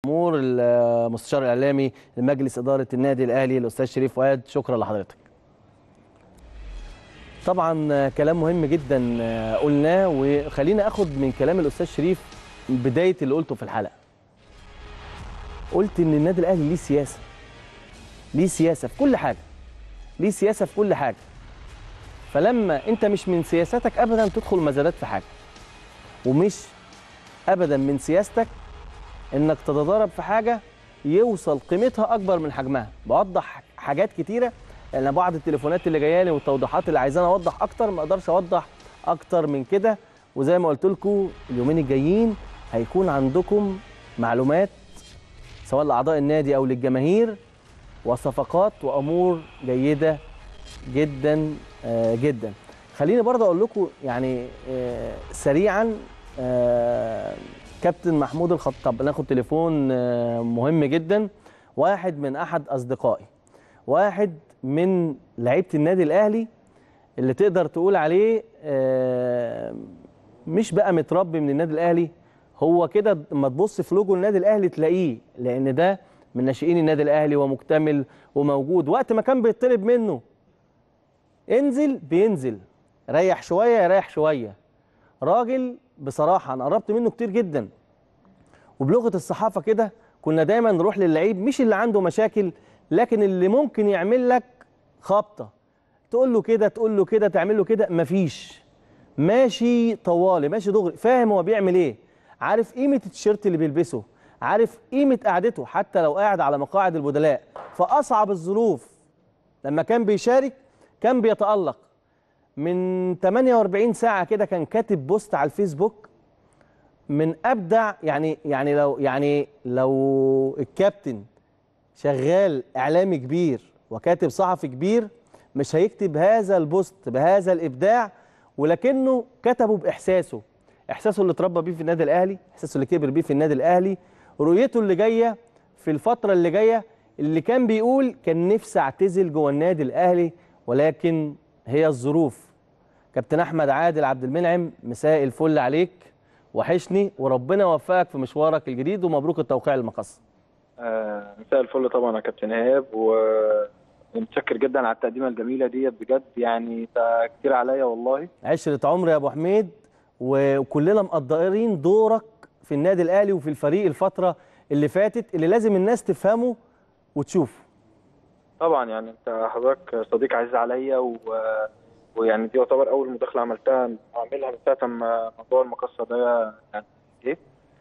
امور المستشار الاعلامي لمجلس اداره النادي الاهلي الاستاذ شريف فؤاد شكرا لحضرتك طبعا كلام مهم جدا قلناه وخلينا اخد من كلام الاستاذ شريف بدايه اللي قلته في الحلقه قلت ان النادي الاهلي ليه سياسه ليه سياسه في كل حاجه ليه سياسه في كل حاجه فلما انت مش من سياستك ابدا تدخل مزادات في حاجه ومش ابدا من سياستك انك تتضارب في حاجه يوصل قيمتها اكبر من حجمها بوضح حاجات كتيره لان بعض التليفونات اللي جايه لي والتوضيحات اللي عايزاني اوضح اكتر ما اقدرش اوضح اكتر من كده وزي ما قلت لكم اليومين الجايين هيكون عندكم معلومات سواء لاعضاء النادي او للجماهير وصفقات وامور جيده جدا آه جدا خليني برضه اقول لكم يعني آه سريعا آه كابتن محمود الخطاب ناخد تليفون مهم جدا واحد من احد اصدقائي واحد من لعيبه النادي الاهلي اللي تقدر تقول عليه مش بقى متربي من النادي الاهلي هو كده اما تبص في لوجو النادي الاهلي تلاقيه لان ده من ناشئين النادي الاهلي ومكتمل وموجود وقت ما كان بيطلب منه انزل بينزل ريح شويه يريح شويه راجل بصراحه انا قربت منه كتير جدا وبلغه الصحافه كده كنا دايما نروح للعيب مش اللي عنده مشاكل لكن اللي ممكن يعمل لك خبطه تقول له كده تقول له كده تعمل له كده مفيش ماشي طوالي ماشي دغري فاهم هو بيعمل ايه عارف قيمه التيشيرت اللي بيلبسه عارف قيمه قعدته حتى لو قاعد على مقاعد البدلاء في اصعب الظروف لما كان بيشارك كان بيتالق من 48 ساعه كده كان كاتب بوست على الفيسبوك من ابدع يعني يعني لو يعني لو الكابتن شغال اعلامي كبير وكاتب صحفي كبير مش هيكتب هذا البوست بهذا الابداع ولكنه كتبه باحساسه احساسه اللي اتربى بيه في النادي الاهلي احساسه اللي كبر بيه في النادي الاهلي رؤيته اللي جايه في الفتره اللي جايه اللي كان بيقول كان نفسي اعتزل جوه النادي الاهلي ولكن هي الظروف كابتن احمد عادل عبد المنعم مساء الفل عليك وحشني وربنا يوفقك في مشوارك الجديد ومبروك التوقيع المقص آه مساء الفل طبعا يا كابتن ايهاب ومتشكر جدا على التقديمه الجميله ديت بجد يعني ده كتير عليا والله عشره عمر يا ابو حميد وكلنا مقدرين دورك في النادي الاهلي وفي الفريق الفتره اللي فاتت اللي لازم الناس تفهمه وتشوفه طبعا يعني انت حضرتك صديق عزيز عليا و... ويعني دي يعتبر اول مداخله عملتها اعملها من ساعه ما موضوع المقصه ده يعني ايه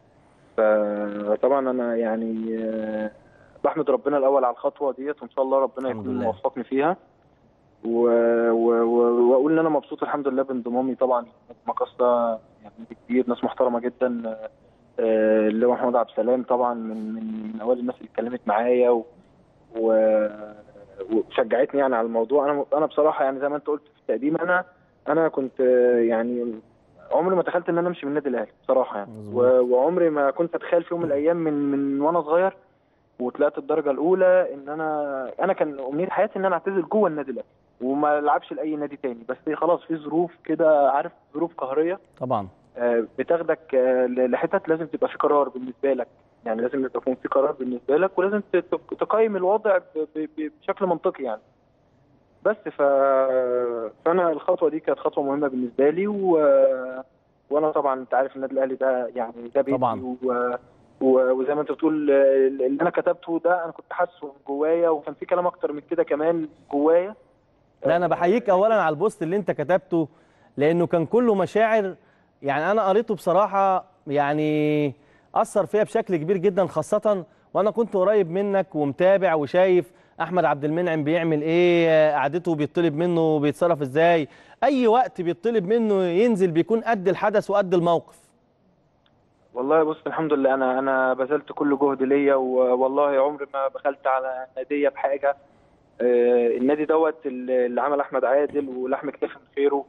فطبعا انا يعني بحمد ربنا الاول على الخطوه ديت وان شاء الله ربنا يكون موفقني فيها و... و... و... واقول ان انا مبسوط الحمد لله بانضمامي طبعا المقصه يعني كبير ناس محترمه جدا اللي هو محمود عبد السلام طبعا من من من اوائل الناس اللي اتكلمت معايا و... و... وشجعتني يعني على الموضوع انا انا بصراحه يعني زي ما انت قلت في التقديم انا انا كنت يعني عمري ما تخيلت ان انا امشي من النادي الاهلي بصراحه يعني و... وعمري ما كنت اتخيل في يوم من الايام من من وانا صغير وطلعت الدرجه الاولى ان انا انا كان امنيه حياتي ان انا اعتزل جوه النادي الاهلي وما العبش لاي نادي تاني بس خلاص في ظروف كده عارف ظروف قهريه طبعا بتاخدك لحتت لازم تبقى في قرار بالنسبه لك يعني لازم يكون في قرار بالنسبه لك ولازم تقيم الوضع بشكل منطقي يعني بس ف... فانا الخطوه دي كانت خطوه مهمه بالنسبه لي و... وانا طبعا انت عارف النادي الاهلي ده يعني ده بيتي طبعا. و... و... وزي ما انت بتقول اللي انا كتبته ده انا كنت حاسه جوايا وكان في كلام اكتر من كده كمان جوايا لا انا بحييك اولا على البوست اللي انت كتبته لانه كان كله مشاعر يعني انا قريته بصراحه يعني اثر فيا بشكل كبير جدا خاصه وانا كنت قريب منك ومتابع وشايف احمد عبد المنعم بيعمل ايه قعدته بيطلب منه بيتصرف ازاي اي وقت بيطلب منه ينزل بيكون قد الحدث وقد الموقف والله بص الحمد لله انا انا بذلت كل جهد ليا والله عمري ما بخلت على ناديه بحاجه النادي دوت اللي عمل احمد عادل ولحم كتاف من خيره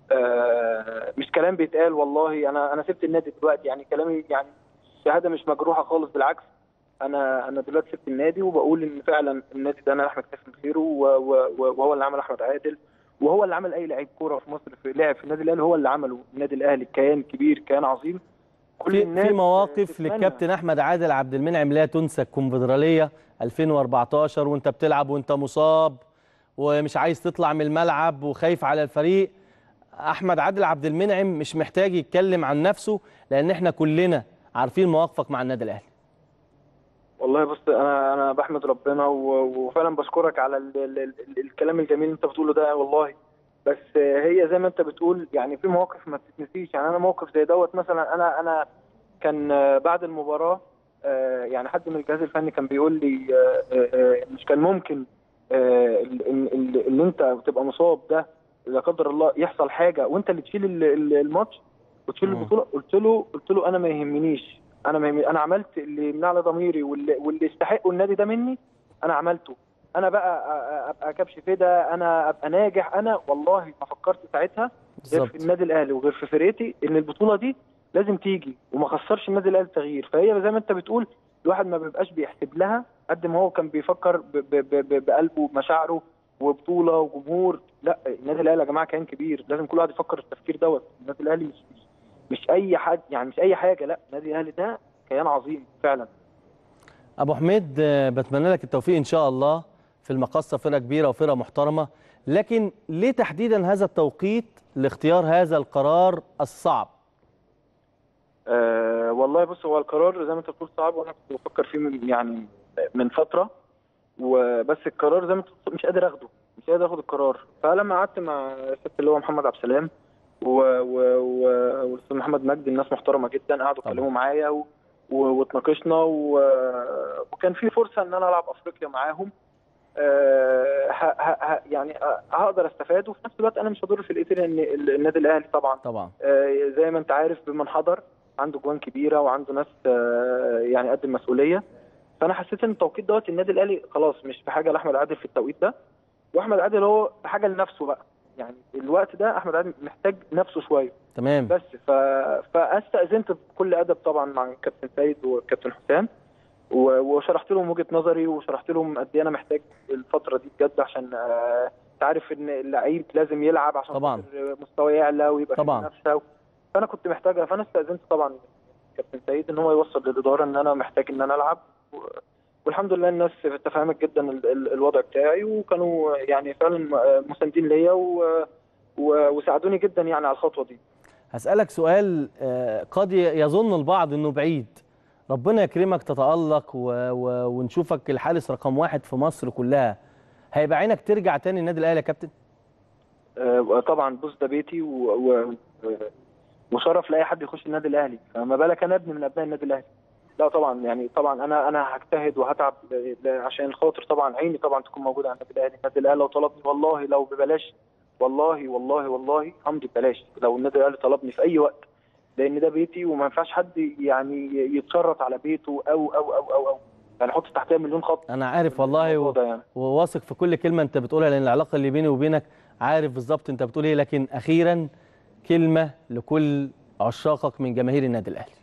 مش كلام بيتقال والله انا انا سبت النادي دلوقتي يعني كلامي يعني شهاده مش مجروحه خالص بالعكس انا انا دلوقتي سبت النادي وبقول ان فعلا النادي ده انا احمد كاف من خيره وهو اللي عمل احمد عادل وهو اللي عمل اي لعيب كوره في مصر في لعب في النادي الاهلي هو اللي عمله النادي الاهلي كيان كبير كيان عظيم كل في الناس في مواقف تتمنى. للكابتن احمد عادل عبد المنعم لا تنسى الكونفدراليه 2014 وانت بتلعب وانت مصاب ومش عايز تطلع من الملعب وخايف على الفريق احمد عادل عبد المنعم مش محتاج يتكلم عن نفسه لان احنا كلنا عارفين مواقفك مع النادي الاهلي والله بص انا انا بحمد ربنا و- وفعلا بشكرك على ال ال ال الكلام الجميل اللي انت بتقوله ده والله بس هي زي ما انت بتقول يعني في مواقف ما بتتنسيش يعني انا موقف زي دوت مثلا انا انا كان بعد المباراه آه، يعني حد من الجهاز الفني كان بيقول لي آه، آه، آه، مش كان ممكن آه، ال- ال- ال- اللي انت تبقى مصاب ده لا قدر الله يحصل حاجه وانت اللي تشيل ال- ال- الماتش وتشيل مم. البطوله قلت له قلت له انا ما يهمنيش انا ما يهمني انا عملت اللي من على ضميري واللي, واللي يستحقه النادي ده مني انا عملته انا بقى أ- أ- ابقى كبش فدا انا ابقى ناجح انا والله ما فكرت ساعتها غير في بالظبط النادي الاهلي وغير في فرقتي ان البطوله دي لازم تيجي وما خسرش النادي الاهلي تغيير فهي زي ما انت بتقول الواحد ما بيبقاش بيحسب لها قد ما هو كان بيفكر ب- ب- ب- ب- بقلبه ومشاعره وبطوله وجمهور لا النادي الاهلي يا جماعه كان كبير لازم كل واحد يفكر التفكير دوت النادي الاهلي مش مش, مش اي حد يعني مش اي حاجه لا النادي الاهلي ده كيان عظيم فعلا ابو حميد آه، بتمنى لك التوفيق ان شاء الله في المقصه فرقه كبيره وفرقه محترمه لكن ليه تحديدا هذا التوقيت لاختيار هذا القرار الصعب أه والله بص هو القرار زي ما انت بتقول صعب وانا كنت بفكر فيه من يعني من فتره وبس القرار زي ما انت بتقول مش قادر اخده مش قادر اخد القرار فلما قعدت مع الست اللي هو محمد عبد السلام و- و- و- والاستاذ محمد مجدي الناس محترمه جدا قعدوا طبعا. اتكلموا معايا و- و- واتناقشنا و- وكان في فرصه ان انا العب افريقيا معاهم أه ه- ه- ه- يعني هقدر استفاد وفي نفس الوقت انا مش هضر في الايتين ان النادي الاهلي طبعا طبعا آه، زي ما انت عارف بمن حضر عنده جوان كبيره وعنده ناس آه، يعني قد المسؤوليه فانا حسيت ان التوقيت دوت النادي الاهلي خلاص مش بحاجه لاحمد عادل في التوقيت ده واحمد عادل هو بحاجه لنفسه بقى يعني الوقت ده احمد عادل محتاج نفسه شويه تمام بس ف... فاستاذنت بكل ادب طبعا مع الكابتن سيد والكابتن حسام و... وشرحت لهم وجهه نظري وشرحت لهم قد ايه انا محتاج الفتره دي بجد عشان آه، انت عارف ان اللعيب لازم يلعب عشان طبعاً. خاطر مستواه يعلى ويبقى في طبعاً. منافسه فانا كنت محتاجها فانا استاذنت طبعا كابتن سيد ان هو يوصل للاداره ان انا محتاج ان انا العب و... والحمد لله الناس تفهمت جدا ال... ال... الوضع بتاعي وكانوا يعني فعلا مساندين ليا و... و... وساعدوني جدا يعني على الخطوه دي هسألك سؤال آه، قد ي- يظن البعض انه بعيد ربنا يكرمك تتألق و... و... ونشوفك الحارس رقم واحد في مصر كلها هيبقى عينك ترجع تاني النادي الاهلي يا كابتن آه، طبعا بص ده بيتي و... و... وشرف لاي حد يخش النادي الاهلي فما بالك انا ابن من ابناء النادي الاهلي لا طبعا يعني طبعا انا انا هجتهد وهتعب ل- ل- عشان خاطر طبعا عيني طبعا تكون موجوده على النادي الاهلي النادي الاهلي لو طلبني والله لو ببلاش والله والله والله همضي ببلاش لو النادي الاهلي طلبني في اي وقت لان ده بيتي وما ينفعش حد يعني يتشرط على بيته او او او او, أو. يعني حط تحتها مليون خط انا عارف والله الموضوع و... ده يعني وواثق في كل كلمه انت بتقولها لان العلاقه اللي بيني وبينك عارف بالظبط انت بتقول ايه لكن اخيرا كلمه لكل عشاقك من جماهير النادي الاهلي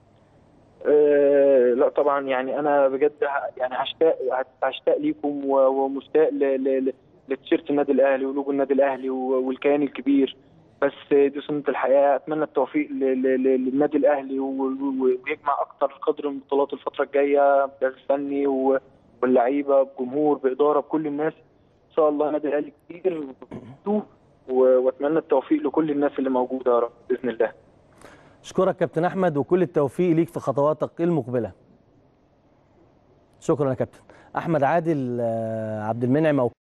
آه، لا طبعا يعني انا بجد ه- يعني هشتاق هشتاق ليكم و- ومشتاق ل- ل- ل- لتيشيرت النادي الاهلي ولوجو النادي الاهلي و- والكيان الكبير بس دي سنه الحياه اتمنى التوفيق ل- ل- ل- للنادي الاهلي و- و- ويجمع اكتر قدر من البطولات الفتره الجايه بالجهاز الفني و- واللعيبه بجمهور باداره بكل الناس ان شاء الله النادي الاهلي كتير و- واتمنى التوفيق لكل الناس اللي موجوده يا رب باذن الله اشكرك كابتن احمد وكل التوفيق ليك في خطواتك المقبله شكرا يا كابتن احمد عادل آه، عبد المنعم أو